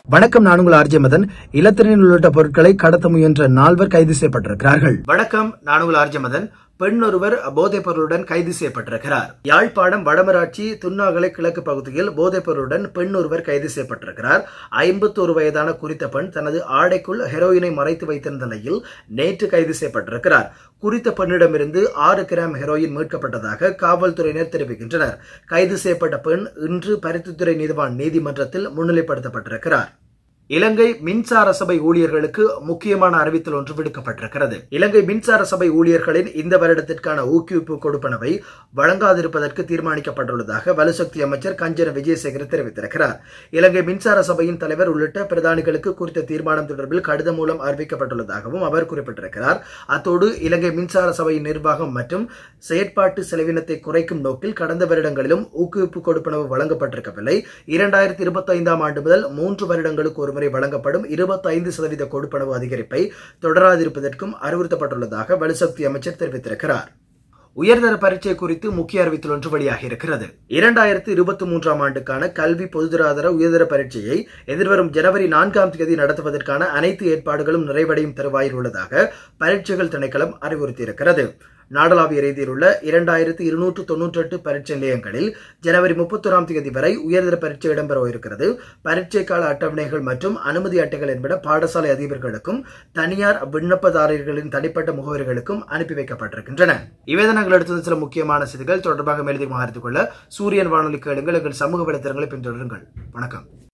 வணக்கம் நான் உங்கள் ஆர்ஜே மதன் இலத்திரனில் உள்ளிட்ட பொருட்களை கடத்த முயன்ற நால்வர் கைது செய்யப்பட்டிருக்கிறார்கள் வணக்கம் நான் உங்கள் ஆர்ஜே மதன் பெண் ஒருவர் போதைப் பொருளுடன் கைது செய்யப்பட்டிருக்கிறார் யாழ்ப்பாணம் வடமராட்சி துன்னாகலை கிழக்கு பகுதியில் போதைப் பொருளுடன் பெண் ஒருவர் கைது செய்யப்பட்டிருக்கிறார் ஐம்பத்தோரு வயதான குறித்த பெண் தனது ஆடைக்குள் ஹெரோயினை மறைத்து வைத்திருந்த நிலையில் நேற்று கைது செய்யப்பட்டிருக்கிறார் குறித்த பெண்ணிடமிருந்து ஆறு கிராம் ஹெரோயின் மீட்கப்பட்டதாக காவல்துறையினர் தெரிவிக்கின்றனர் கைது செய்யப்பட்ட பெண் இன்று பருத்தித்துறை நீதிவான் நீதிமன்றத்தில் முன்னிலைப்படுத்தப்பட்டிருக்கிறார் இலங்கை மின்சார சபை ஊழியர்களுக்கு முக்கியமான அறிவித்தல் ஒன்று விடுக்கப்பட்டிருக்கிறது இலங்கை மின்சார சபை ஊழியர்களின் இந்த வருடத்திற்கான ஊக்குவிப்பு கொடுப்பனவை வழங்காதிருப்பதற்கு தீர்மானிக்கப்பட்டுள்ளதாக வலுசக்தி அமைச்சர் கஞ்சன விஜயசேகர் தெரிவித்திருக்கிறார் இலங்கை மின்சார சபையின் தலைவர் உள்ளிட்ட பிரதானிகளுக்கு குறித்த தீர்மானம் தொடர்பில் கடிதம் மூலம் அறிவிக்கப்பட்டுள்ளதாகவும் அவர் குறிப்பிட்டிருக்கிறார் அத்தோடு இலங்கை மின்சார சபையின் நிர்வாகம் மற்றும் செயற்பாட்டு செலவினத்தை குறைக்கும் நோக்கில் கடந்த வருடங்களிலும் ஊக்குவிப்பு கொடுப்பனவு வழங்கப்பட்டிருக்கவில்லை இரண்டாயிரத்தி இருபத்தி ஐந்தாம் ஆண்டு முதல் மூன்று வருடங்களுக்கு ஒருமுறை வழங்கப்படும் இருபத்தைந்து சதவீத கொடுப்பனவு அதிகரிப்பை தொடராதிருப்பதற்கும் அறிவுறுத்தப்பட்டுள்ளதாக வலுசக்தி அமைச்சர் தெரிவித்திருக்கிறார் உயர்தர பரீட்சை குறித்து முக்கிய அறிவித்தல் ஒன்று வெளியாகி இருக்கிறது இரண்டாயிரத்தி இருபத்தி மூன்றாம் ஆண்டுக்கான கல்வி பொதுதராதர உயர்தர பரீட்சையை எதிர்வரும் ஜனவரி நான்காம் தேதி நடத்துவதற்கான அனைத்து ஏற்பாடுகளும் நிறைவடையும் தருவாயில் உள்ளதாக பரீட்சைகள் திணைக்களம் அறிவுறுத்தியிருக்கிறது நாடளாவிய ரீதியில் உள்ள இரண்டாயிரத்தி இருநூற்று தொன்னூற்றி எட்டு பரீட்சை நிலையங்களில் ஜனவரி முப்பத்தொராம் தேதி வரை உயர்தர பரீட்சை இடம்பெற இருக்கிறது பரீட்சை கால அட்டவணைகள் மற்றும் அனுமதி அட்டைகள் என்பன பாடசாலை அதிபர்களுக்கும் தனியார் விண்ணப்பதாரர்களின் தனிப்பட்ட முகவர்களுக்கும் அனுப்பி வைக்கப்பட்டிருக்கின்றன இவ்வேதனங்கள் எடுத்தது சில முக்கியமான செய்திகள் தொடர்பாக மேலதிகமாக அறிந்து கொள்ள சூரியன் வானொலி கேளுங்கள் எங்கள் சமூக வலைத்தளங்களை பின்தொடருங்கள் வணக்கம்